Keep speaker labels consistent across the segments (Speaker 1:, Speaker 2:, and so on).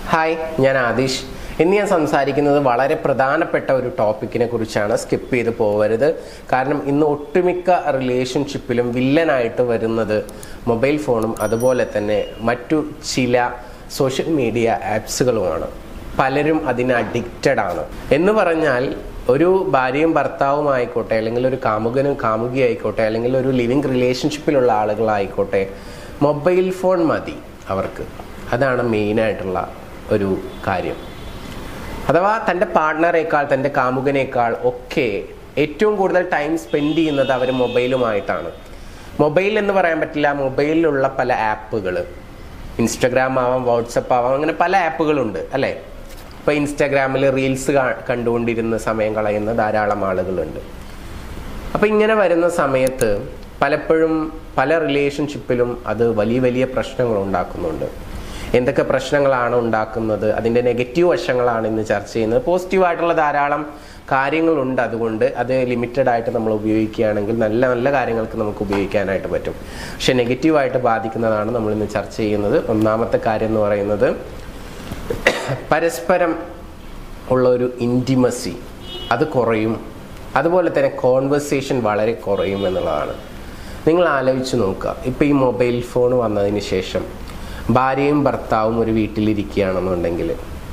Speaker 1: hi ഞാൻ ആദിഷ് ഇന്ന് ഞാൻ സംസാരിക്കുന്നത് വളരെ പ്രധാനപ്പെട്ട ഒരു ടോപ്പിക്കിനെ കുറിച്ചാണ് സ്കിപ്പ് ചെയ്ത് പോകരുത് കാരണം ഇന്ന് ഒട്ടുമിക്ക റിലേഷൻഷിപ്പിലും വില്ലനായിട്ട് വരുന്നത് മൊബൈൽ ഫോണും അതുപോലെ തന്നെ മറ്റു ചില സോഷ്യൽ മീഡിയ ആപ്സുകളുമാണ് പലരും അതിന് അഡിക്റ്റഡ് ആണ് എന്ന് പറഞ്ഞാൽ ഒരു ഭാര്യയും ഭർത്താവും ആയിക്കോട്ടെ അല്ലെങ്കിൽ ഒരു കാമുകനും കാമുകിയായിക്കോട്ടെ അല്ലെങ്കിൽ ഒരു ലിവിങ് റിലേഷൻഷിപ്പിലുള്ള ആളുകളായിക്കോട്ടെ മൊബൈൽ ഫോൺ മതി അവർക്ക് അതാണ് മെയിനായിട്ടുള്ള ഒരു കാര്യം അഥവാ തൻ്റെ പാർട്ട്ണറേക്കാൾ തൻ്റെ കാമുകനേക്കാൾ ഒക്കെ ഏറ്റവും കൂടുതൽ ടൈം സ്പെൻഡ് ചെയ്യുന്നത് അവർ മൊബൈലുമായിട്ടാണ് മൊബൈൽ എന്ന് പറയാൻ പറ്റില്ല മൊബൈലിലുള്ള പല ആപ്പുകൾ ഇൻസ്റ്റഗ്രാം ആവാം വാട്സപ്പ് ആവാം അങ്ങനെ പല ആപ്പുകളുണ്ട് അല്ലേ ഇപ്പോൾ ഇൻസ്റ്റാഗ്രാമിൽ റീൽസ് കണ്ടുകൊണ്ടിരുന്ന സമയം കളയുന്ന ധാരാളം ആളുകളുണ്ട് അപ്പം ഇങ്ങനെ വരുന്ന സമയത്ത് പലപ്പോഴും പല റിലേഷൻഷിപ്പിലും അത് വലിയ വലിയ പ്രശ്നങ്ങൾ ഉണ്ടാക്കുന്നുണ്ട് എന്തൊക്കെ പ്രശ്നങ്ങളാണ് ഉണ്ടാക്കുന്നത് അതിൻ്റെ നെഗറ്റീവ് വശങ്ങളാണ് ഇന്ന് ചർച്ച ചെയ്യുന്നത് പോസിറ്റീവായിട്ടുള്ള ധാരാളം കാര്യങ്ങളുണ്ട് അതുകൊണ്ട് അത് ലിമിറ്റഡ് ആയിട്ട് നമ്മൾ ഉപയോഗിക്കുകയാണെങ്കിൽ നല്ല നല്ല കാര്യങ്ങൾക്ക് നമുക്ക് ഉപയോഗിക്കാനായിട്ട് പറ്റും പക്ഷെ നെഗറ്റീവായിട്ട് ബാധിക്കുന്നതാണ് നമ്മൾ ഇന്ന് ചർച്ച ചെയ്യുന്നത് ഒന്നാമത്തെ കാര്യം എന്ന് പറയുന്നത് പരസ്പരം ഉള്ള ഒരു ഇൻറ്റിമസി അത് കുറയും അതുപോലെ തന്നെ കോൺവെർസേഷൻ വളരെ കുറയും എന്നുള്ളതാണ് നിങ്ങൾ ആലോചിച്ച് നോക്കുക ഇപ്പോൾ ഈ മൊബൈൽ ഫോൺ വന്നതിന് ശേഷം ഭാര്യയും ഭർത്താവും ഒരു വീട്ടിലിരിക്കുകയാണെന്നുണ്ടെങ്കിൽ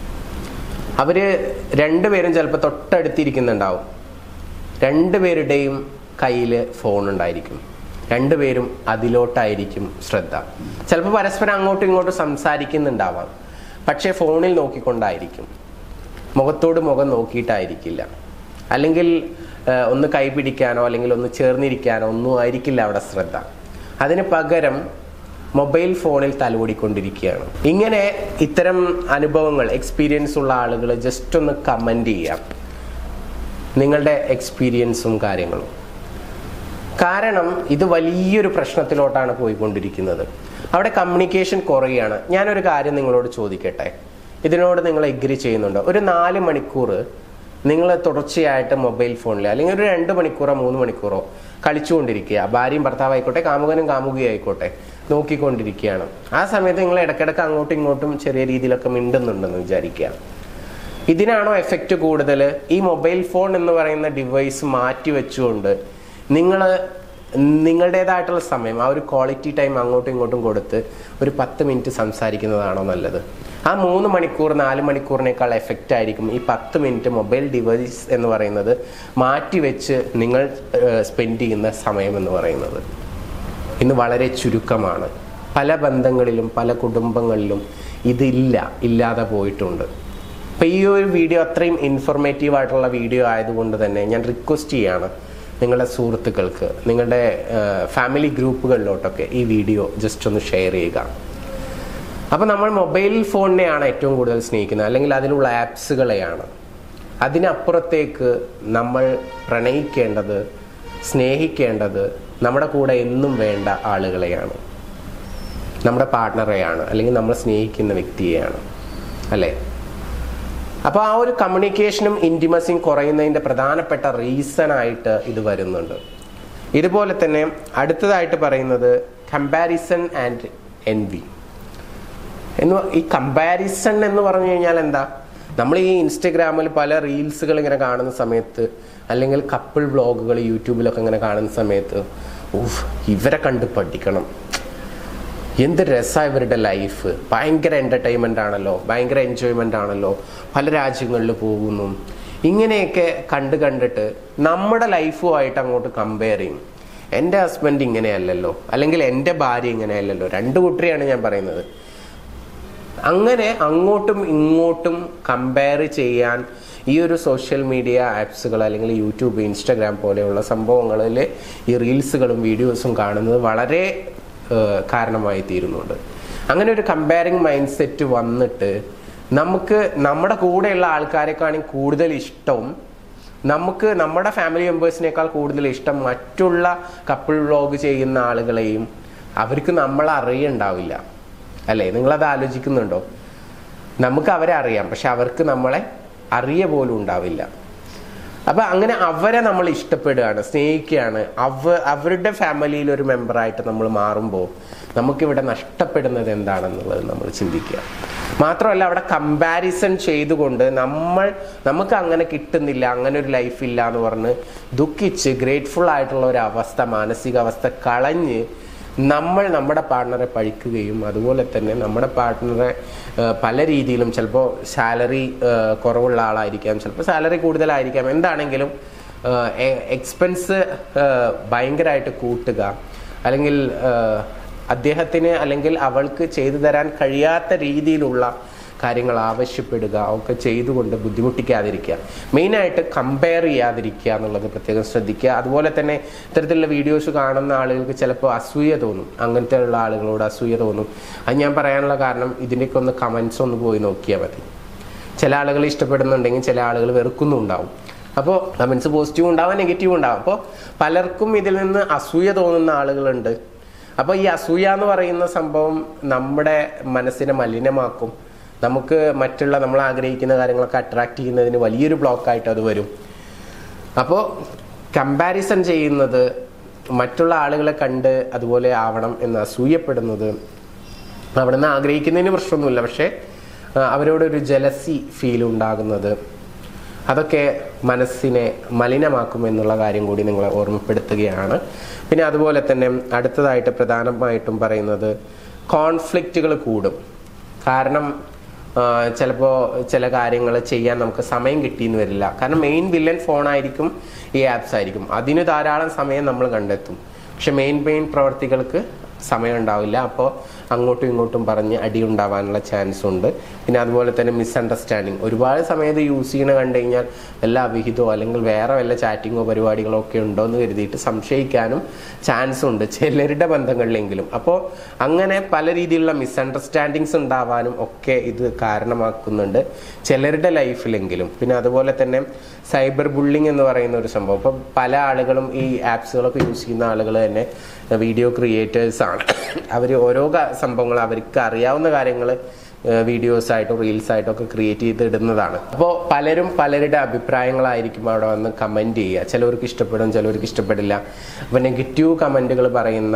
Speaker 1: അവർ രണ്ടുപേരും ചിലപ്പോൾ തൊട്ടടുത്തിരിക്കുന്നുണ്ടാവും രണ്ടുപേരുടെയും കയ്യിൽ ഫോൺ ഉണ്ടായിരിക്കും രണ്ടുപേരും അതിലോട്ടായിരിക്കും ശ്രദ്ധ ചിലപ്പോൾ പരസ്പരം അങ്ങോട്ടും ഇങ്ങോട്ടും സംസാരിക്കുന്നുണ്ടാവാം പക്ഷേ ഫോണിൽ നോക്കിക്കൊണ്ടായിരിക്കും മുഖത്തോട് മുഖം നോക്കിയിട്ടായിരിക്കില്ല അല്ലെങ്കിൽ ഏഹ്, ഒന്ന് കൈ പിടിക്കാനോ അല്ലെങ്കിൽ ഒന്ന് ചേർന്നിരിക്കാനോ ഒന്നും ആയിരിക്കില്ല അവിടെ ശ്രദ്ധ അതിന് പകരം മൊബൈൽ ഫോണിൽ തലോടിക്കൊണ്ടിരിക്കുകയാണ് ഇങ്ങനെ ഇത്തരം അനുഭവങ്ങൾ എക്സ്പീരിയൻസ് ഉള്ള ആളുകൾ ജസ്റ്റ് ഒന്ന് കമൻറ്റ് ചെയ്യാം നിങ്ങളുടെ എക്സ്പീരിയൻസും കാര്യങ്ങളും കാരണം ഇത് വലിയൊരു പ്രശ്നത്തിലോട്ടാണ് പോയിക്കൊണ്ടിരിക്കുന്നത് അവിടെ കമ്മ്യൂണിക്കേഷൻ കുറയുകയാണ് ഞാനൊരു കാര്യം നിങ്ങളോട് ചോദിക്കട്ടെ ഇതിനോട് നിങ്ങൾ എഗ്രി ചെയ്യുന്നുണ്ടോ ഒരു നാല് മണിക്കൂർ നിങ്ങൾ തുടർച്ചയായിട്ട് മൊബൈൽ ഫോണിൽ അല്ലെങ്കിൽ ഒരു രണ്ട് മണിക്കൂറോ മൂന്ന് മണിക്കൂറോ കളിച്ചുകൊണ്ടിരിക്കുക ഭാര്യയും ഭർത്താവായിക്കോട്ടെ കാമുകനും കാമുകിയായിക്കോട്ടെ നോക്കിക്കൊണ്ടിരിക്കുകയാണ് ആ സമയത്ത് നിങ്ങൾ ഇടയ്ക്കിടയ്ക്ക് അങ്ങോട്ടും ഇങ്ങോട്ടും ചെറിയ രീതിയിലൊക്കെ മിണ്ടുന്നുണ്ടെന്ന് വിചാരിക്കുക ഇതിനാണോ എഫക്റ്റ് കൂടുതൽ ഈ മൊബൈൽ ഫോൺ എന്ന് പറയുന്ന ഡിവൈസ് മാറ്റി വെച്ചുകൊണ്ട് നിങ്ങൾ നിങ്ങളുടേതായിട്ടുള്ള സമയം ആ ഒരു ക്വാളിറ്റി ടൈം അങ്ങോട്ടും ഇങ്ങോട്ടും കൊടുത്ത് ഒരു പത്ത് മിനിറ്റ് സംസാരിക്കുന്നതാണോ നല്ലത് ആ മൂന്ന് മണിക്കൂർ നാല് മണിക്കൂറിനേക്കാൾ എഫക്റ്റ് ആയിരിക്കും ഈ പത്ത് മിനിറ്റ് മൊബൈൽ ഡിവൈസ് എന്ന് പറയുന്നത് മാറ്റി വെച്ച് നിങ്ങൾ സ്പെൻഡ് ചെയ്യുന്ന സമയം എന്ന് പറയുന്നത് ഇന്ന് വളരെ ചുരുക്കമാണ് പല ബന്ധങ്ങളിലും പല കുടുംബങ്ങളിലും ഇതില്ല ഇല്ലാതെ പോയിട്ടുണ്ട് അപ്പോൾ ഈ ഒരു വീഡിയോ അത്രയും ഇൻഫോർമേറ്റീവ് ആയിട്ടുള്ള വീഡിയോ ആയതുകൊണ്ട് തന്നെ ഞാൻ റിക്വസ്റ്റ് ചെയ്യാണ് നിങ്ങളുടെ സുഹൃത്തുക്കൾക്ക് നിങ്ങളുടെ ഫാമിലി ഗ്രൂപ്പുകളിലോട്ടൊക്കെ ഈ വീഡിയോ ജസ്റ്റ് ഒന്ന് ഷെയർ ചെയ്യുക അപ്പോൾ നമ്മൾ മൊബൈൽ ഫോണിനെയാണ് ഏറ്റവും കൂടുതൽ സ്നേഹിക്കുന്നത് അല്ലെങ്കിൽ അതിലുള്ള ആപ്സുകളെയാണ് അതിനപ്പുറത്തേക്ക് നമ്മൾ പ്രണയിക്കേണ്ടത് സ്നേഹിക്കേണ്ടത് നമ്മുടെ കൂടെ എന്നും വേണ്ട ആളുകളെയാണ് നമ്മുടെ പാർട്ട്ണറെയാണ് അല്ലെങ്കിൽ നമ്മൾ സ്നേഹിക്കുന്ന വ്യക്തിയെയാണ് അല്ലേ അപ്പോൾ ആ ഒരു കമ്മ്യൂണിക്കേഷനും ഇൻറ്റിമസിയും കുറയുന്നതിൻ്റെ പ്രധാനപ്പെട്ട റീസൺ ആയിട്ട് ഇത് വരുന്നുണ്ട് ഇതുപോലെ തന്നെ അടുത്തതായിട്ട് പറയുന്നത് കമ്പാരിസൺ ആൻഡ് എൻവി എന്ന് ഈ കമ്പാരിസൺ എന്ന് പറഞ്ഞു കഴിഞ്ഞാൽ എന്താ നമ്മൾ ഈ ഇൻസ്റ്റഗ്രാമിൽ പല റീൽസുകൾ ഇങ്ങനെ കാണുന്ന സമയത്ത് അല്ലെങ്കിൽ കപ്പിൾ വ്ളോഗുകൾ യൂട്യൂബിലൊക്കെ ഇങ്ങനെ കാണുന്ന സമയത്ത് ഊഫ് ഇവരെ കണ്ട് പഠിക്കണം എന്ത് രസമാണ് ഇവരുടെ ലൈഫ് ഭയങ്കര എൻ്റർടൈൻമെൻ്റ് ആണല്ലോ ഭയങ്കര എൻജോയ്മെൻ്റ് ആണല്ലോ പല രാജ്യങ്ങളിൽ പോകുന്നു ഇങ്ങനെയൊക്കെ കണ്ട് കണ്ടിട്ട് നമ്മുടെ ലൈഫുമായിട്ട് അങ്ങോട്ട് കമ്പയർ ചെയ്യും എൻ്റെ ഹസ്ബൻഡ് ഇങ്ങനെയല്ലല്ലോ അല്ലെങ്കിൽ എൻ്റെ ഭാര്യ ഇങ്ങനെയല്ലല്ലോ രണ്ട് കുട്ടിയാണ് ഞാൻ പറയുന്നത് അങ്ങനെ അങ്ങോട്ടും ഇങ്ങോട്ടും കമ്പയർ ചെയ്യാൻ ഈ ഒരു സോഷ്യൽ മീഡിയ ആപ്സുകൾ അല്ലെങ്കിൽ യൂട്യൂബ് ഇൻസ്റ്റാഗ്രാം പോലെയുള്ള സംഭവങ്ങളിൽ ഈ റീൽസുകളും വീഡിയോസും കാണുന്നത് വളരെ ഏഹ്, കാരണമായി തീരുന്നുണ്ട് അങ്ങനെ ഒരു കമ്പയറിങ് മൈൻഡ് സെറ്റ് വന്നിട്ട് നമുക്ക് നമ്മുടെ കൂടെയുള്ള ആൾക്കാരെക്കാളും കൂടുതൽ ഇഷ്ടവും നമുക്ക് നമ്മുടെ ഫാമിലി മെമ്പേഴ്സിനേക്കാൾ കൂടുതൽ ഇഷ്ടം മറ്റുള്ള കപ്പിൾ വ്ളോഗ് ചെയ്യുന്ന ആളുകളെയും അവർക്ക് നമ്മളെ അറിയണ്ടാവില്ല അല്ലേ നിങ്ങളത് ആലോചിക്കുന്നുണ്ടോ നമുക്ക് അവരെ അറിയാം പക്ഷെ അവർക്ക് നമ്മളെ അറിയ പോലും ഉണ്ടാവില്ല അപ്പൊ അങ്ങനെ അവരെ നമ്മൾ ഇഷ്ടപ്പെടുകയാണ് സ്നേഹിക്കുകയാണ് അവ അവരുടെ ഫാമിലിയിൽ ഒരു മെമ്പറായിട്ട് നമ്മൾ മാറുമ്പോൾ നമുക്കിവിടെ നഷ്ടപ്പെടുന്നത് എന്താണെന്നുള്ളത് നമ്മൾ ചിന്തിക്കുക മാത്രമല്ല അവിടെ കമ്പാരിസൺ ചെയ്തുകൊണ്ട് നമ്മൾ നമുക്ക് അങ്ങനെ കിട്ടുന്നില്ല അങ്ങനെ ഒരു ലൈഫ് ഇല്ല എന്ന് പറഞ്ഞ് ദുഃഖിച്ച് ഗ്രേറ്റ്ഫുൾ ആയിട്ടുള്ള ഒരു അവസ്ഥ മാനസികാവസ്ഥ കളഞ്ഞ് നമ്മൾ നമ്മുടെ പാർട്ട്ണറെ പഴിക്കുകയും അതുപോലെ തന്നെ നമ്മുടെ പാർട്ട്ണറെ പല രീതിയിലും ചിലപ്പോൾ സാലറി കുറവുള്ള ആളായിരിക്കാം ചിലപ്പോൾ സാലറി കൂടുതലായിരിക്കാം എന്താണെങ്കിലും എക്സ്പെൻസ് ഭയങ്കരമായിട്ട് കൂട്ടുക അല്ലെങ്കിൽ ഏഹ്, അദ്ദേഹത്തിന് അല്ലെങ്കിൽ അവൾക്ക് ചെയ്തു തരാൻ കഴിയാത്ത രീതിയിലുള്ള കാര്യങ്ങൾ ആവശ്യപ്പെടുക ഒക്കെ ചെയ്തുകൊണ്ട് ബുദ്ധിമുട്ടിക്കാതിരിക്കുക മെയിനായിട്ട് കമ്പയർ ചെയ്യാതിരിക്കുക എന്നുള്ളത് പ്രത്യേകം ശ്രദ്ധിക്കുക അതുപോലെ തന്നെ ഇത്തരത്തിലുള്ള വീഡിയോസ് കാണുന്ന ആളുകൾക്ക് ചിലപ്പോൾ അസൂയ തോന്നും അങ്ങനത്തെ ഉള്ള ആളുകളോട് അസൂയ തോന്നും അത് ഞാൻ പറയാനുള്ള കാരണം ഇതിൻ്റെയൊക്കെ ഒന്ന് കമൻസ് ഒന്ന് പോയി നോക്കിയാൽ മതി ചില ആളുകൾ ഇഷ്ടപ്പെടുന്നുണ്ടെങ്കിൽ ചില ആളുകൾ വെറുക്കുന്നുണ്ടാവും അപ്പോൾ കമൻസ് പോസിറ്റീവ് ഉണ്ടാവാം നെഗറ്റീവ് ഉണ്ടാവും അപ്പോൾ പലർക്കും ഇതിൽ നിന്ന് അസൂയ തോന്നുന്ന ആളുകളുണ്ട് അപ്പോൾ ഈ അസൂയ എന്ന് പറയുന്ന സംഭവം നമ്മുടെ മനസ്സിനെ മലിനമാക്കും നമുക്ക് മറ്റുള്ള നമ്മൾ ആഗ്രഹിക്കുന്ന കാര്യങ്ങളൊക്കെ അട്രാക്ട് ചെയ്യുന്നതിന് വലിയൊരു ബ്ലോക്കായിട്ട് അത് വരും അപ്പോൾ കമ്പാരിസൺ ചെയ്യുന്നത് മറ്റുള്ള ആളുകളെ കണ്ട് അതുപോലെ ആവണം എന്ന് അസൂയപ്പെടുന്നത് അവിടെ നിന്ന് ആഗ്രഹിക്കുന്നതിന് പ്രശ്നമൊന്നുമില്ല പക്ഷേ ആ, അവരോടൊരു ജലസി ഫീൽ ഉണ്ടാകുന്നത് അതൊക്കെ മനസ്സിനെ മലിനമാക്കും എന്നുള്ള കാര്യം കൂടി നിങ്ങളെ ഓർമ്മപ്പെടുത്തുകയാണ് പിന്നെ അതുപോലെ തന്നെ അടുത്തതായിട്ട് പ്രധാനമായിട്ടും പറയുന്നത് കോൺഫ്ലിക്റ്റുകൾ കൂടും കാരണം ചിലപ്പോൾ ചില കാര്യങ്ങൾ ചെയ്യാൻ നമുക്ക് സമയം കിട്ടിയെന്ന് വരില്ല കാരണം മെയിൻ വില്ലൻ ഫോണായിരിക്കും ഈ ആപ്സ് ആയിരിക്കും അതിന് ധാരാളം സമയം നമ്മൾ കണ്ടെത്തും പക്ഷെ മെയിൻ മെയിൻ പ്രവർത്തികൾക്ക് സമയം ഉണ്ടാവില്ല അപ്പോൾ അങ്ങോട്ടും ഇങ്ങോട്ടും പറഞ്ഞ് അടി ഉണ്ടാവാനുള്ള ചാൻസ് ഉണ്ട് പിന്നെ അതുപോലെ തന്നെ മിസ്അണ്ടർസ്റ്റാൻഡിങ് ഒരുപാട് സമയത്ത് യൂസ് ചെയ്യണ കണ്ടു കഴിഞ്ഞാൽ വല്ല അവിഹിതമോ അല്ലെങ്കിൽ വേറെ വല്ല ചാറ്റിങ്ങോ പരിപാടികളോ ഒക്കെ ഉണ്ടോ എന്ന് കരുതിയിട്ട് സംശയിക്കാനും ചാൻസ് ഉണ്ട് ചിലരുടെ ബന്ധങ്ങളിലെങ്കിലും അപ്പോൾ അങ്ങനെ പല രീതിയിലുള്ള മിസ്അണ്ടർസ്റ്റാൻഡിങ്സ് ഉണ്ടാവാനും ഒക്കെ ഇത് കാരണമാക്കുന്നുണ്ട് ചിലരുടെ ലൈഫിലെങ്കിലും പിന്നെ അതുപോലെ തന്നെ സൈബർ ബുള്ളിങ് എന്ന് പറയുന്ന ഒരു സംഭവം ഇപ്പം പല ആളുകളും ഈ ആപ്സുകളൊക്കെ യൂസ് ചെയ്യുന്ന ആളുകൾ തന്നെ വീഡിയോ ക്രിയേറ്റേഴ്സ് ആണ് അവർ ഓരോ ക- സംഭവങ്ങൾ അവർക്ക് അറിയാവുന്ന കാര്യങ്ങൾ വീഡിയോസ് ആയിട്ടോ റീൽസ് ആയിട്ടോ ഒക്കെ ക്രിയേറ്റ് ചെയ്ത് ഇടുന്നതാണ് അപ്പോൾ പലരും പലരുടെ അഭിപ്രായങ്ങളായിരിക്കും അവിടെ വന്ന് കമൻറ്റ് ചെയ്യുക ചിലവർക്ക് ഇഷ്ടപ്പെടും ചിലവർക്ക് ഇഷ്ടപ്പെടില്ല അപ്പോൾ നെഗറ്റീവ് കമൻറ്റുകൾ പറയുന്ന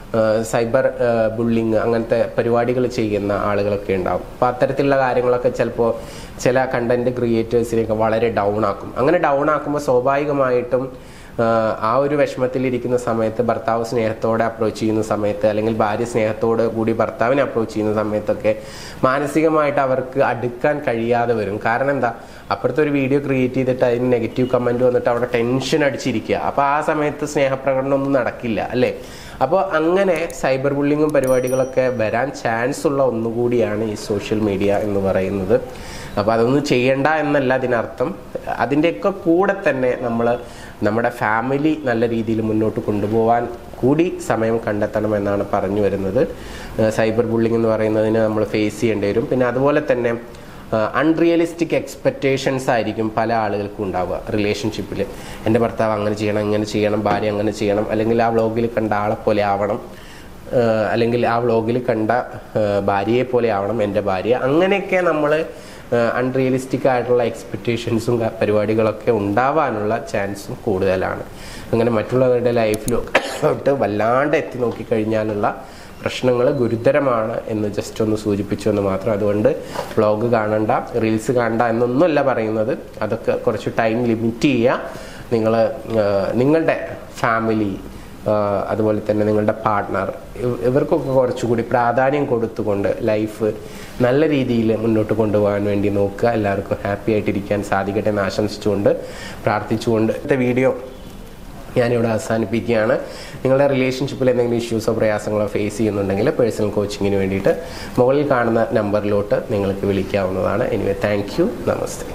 Speaker 1: സൈബർ ബുള്ളിങ് അങ്ങനത്തെ പരിപാടികൾ ചെയ്യുന്ന ആളുകളൊക്കെ ഉണ്ടാവും അപ്പോൾ അത്തരത്തിലുള്ള കാര്യങ്ങളൊക്കെ ചിലപ്പോൾ ചില കണ്ടന്റ് ക്രിയേറ്റേഴ്സിനെയൊക്കെ വളരെ ഡൗൺ ആക്കും അങ്ങനെ ഡൗൺ ആക്കുമ്പോൾ സ്വാഭാവികമായിട്ടും ആഹ് ആ ഒരു വിഷമത്തിലിരിക്കുന്ന സമയത്ത് ഭർത്താവ് സ്നേഹത്തോടെ അപ്രോച്ച് ചെയ്യുന്ന സമയത്ത് അല്ലെങ്കിൽ ഭാര്യ സ്നേഹത്തോട് കൂടി ഭർത്താവിനെ അപ്രോച്ച് ചെയ്യുന്ന സമയത്തൊക്കെ മാനസികമായിട്ട് അവർക്ക് അടുക്കാൻ കഴിയാതെ വരും കാരണം എന്താ അപ്പുറത്തെ ഒരു വീഡിയോ ക്രിയേറ്റ് ചെയ്തിട്ട് അതിന് നെഗറ്റീവ് കമന്റ് വന്നിട്ട് അവിടെ ടെൻഷൻ അടിച്ചിരിക്കുക അപ്പോൾ ആ സമയത്ത് സ്നേഹപ്രകടനം ഒന്നും നടക്കില്ല അല്ലേ അപ്പോൾ അങ്ങനെ സൈബർ ബുള്ളിങ്ങും പരിപാടികളൊക്കെ വരാൻ ചാൻസ് ഉള്ള ഒന്നുകൂടിയാണ് ഈ സോഷ്യൽ മീഡിയ എന്ന് പറയുന്നത് അപ്പോൾ അതൊന്നും ചെയ്യണ്ട എന്നല്ല അതിനർത്ഥം അതിൻ്റെയൊക്കെ കൂടെ തന്നെ നമ്മൾ നമ്മുടെ ഫാമിലി നല്ല രീതിയിൽ മുന്നോട്ട് കൊണ്ടുപോകാൻ കൂടി സമയം കണ്ടെത്തണം എന്നാണ് പറഞ്ഞു വരുന്നത് സൈബർ ബുള്ളിംഗ് എന്ന് പറയുന്നതിന് നമ്മൾ ഫേസ് ചെയ്യേണ്ടി വരും പിന്നെ അതുപോലെ തന്നെ അൺറിയലിസ്റ്റിക് എക്സ്പെക്റ്റേഷൻസ് ആയിരിക്കും പല ആളുകൾക്കും ഉണ്ടാവുക റിലേഷൻഷിപ്പിൽ എൻ്റെ ഭർത്താവ് അങ്ങനെ ചെയ്യണം ഇങ്ങനെ ചെയ്യണം ഭാര്യ അങ്ങനെ ചെയ്യണം അല്ലെങ്കിൽ ആ വ്ളോഗിൽ കണ്ട ആളെ പോലെ ആവണം ഏഹ് അല്ലെങ്കിൽ ആ വ്ളോഗിൽ കണ്ട ഏഹ് ഭാര്യയെ പോലെ ആവണം എൻ്റെ ഭാര്യ അങ്ങനെയൊക്കെ നമ്മൾ അൺറിയലിസ്റ്റിക് ആയിട്ടുള്ള എക്സ്പെക്റ്റേഷൻസും പരിപാടികളൊക്കെ ഉണ്ടാവാനുള്ള ചാൻസും കൂടുതലാണ് അങ്ങനെ മറ്റുള്ളവരുടെ ലൈഫിലോട്ട് വല്ലാണ്ട് എത്തി നോക്കിക്കഴിഞ്ഞാലുള്ള പ്രശ്നങ്ങൾ ഗുരുതരമാണ് എന്ന് ജസ്റ്റ് ഒന്ന് സൂചിപ്പിച്ചു എന്ന് മാത്രം അതുകൊണ്ട് വ്ളോഗ് കാണണ്ട റീൽസ് കാണണ്ട എന്നൊന്നുമല്ല പറയുന്നത് അതൊക്കെ കുറച്ച് ടൈം ലിമിറ്റ് ചെയ്യുക നിങ്ങൾ നിങ്ങളുടെ ഫാമിലി ആഹ് അതുപോലെ തന്നെ നിങ്ങളുടെ പാർട്ട്ണർ ഇവർക്കൊക്കെ കുറച്ചുകൂടി പ്രാധാന്യം കൊടുത്തുകൊണ്ട് ലൈഫ് നല്ല രീതിയിൽ മുന്നോട്ട് കൊണ്ടുപോകാൻ വേണ്ടി നോക്കുക എല്ലാവർക്കും ഹാപ്പി ആയിട്ടിരിക്കാൻ സാധിക്കട്ടെ എന്ന് ആശംസിച്ചുകൊണ്ട് പ്രാർത്ഥിച്ചുകൊണ്ട് ഇന്നത്തെ വീഡിയോ ഞാനിവിടെ അവസാനിപ്പിക്കുകയാണ് നിങ്ങളുടെ റിലേഷൻഷിപ്പിൽ എന്തെങ്കിലും ഇഷ്യൂസോ പ്രയാസങ്ങളോ ഫേസ് ചെയ്യുന്നുണ്ടെങ്കിൽ പേഴ്സണൽ കോച്ചിങ്ങിന് വേണ്ടിയിട്ട് മുകളിൽ കാണുന്ന നമ്പറിലോട്ട് നിങ്ങൾക്ക് വിളിക്കാവുന്നതാണ് എനിവേ താങ്ക് യു നമസ്തേ